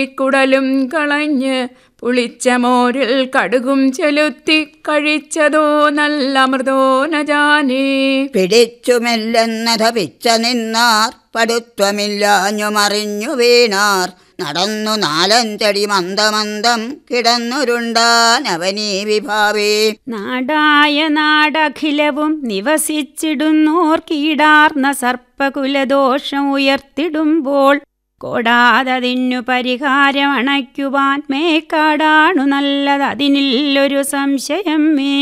കുടലും കളഞ്ഞ് പുളിച്ച മോരിൽ കടുകും ചെലുത്തി കഴിച്ചതോ നല്ല അമൃതോ നജാനേ പിടിച്ചുമെല്ലെന്നത പിച്ച നിന്നാർ പടുത്വമില്ലാഞ്ഞു മറിഞ്ഞു വീണാർ നടന്നു നാലഞ്ചടി മന്ദമന്ദം കിടന്നുരുണ്ടാൻ അവനീ വിഭാവേ നാടായ നാടഖിലവും നിവസിച്ചിടുന്നോർക്കീടാർന്ന സർപ്പകുലദോഷം ഉയർത്തിടുമ്പോൾ കോടാതതിനു പരിഹാരം അണയ്ക്കുവാൻ മേക്കാടാണു നല്ലത് അതിനില്ലൊരു സംശയം മേ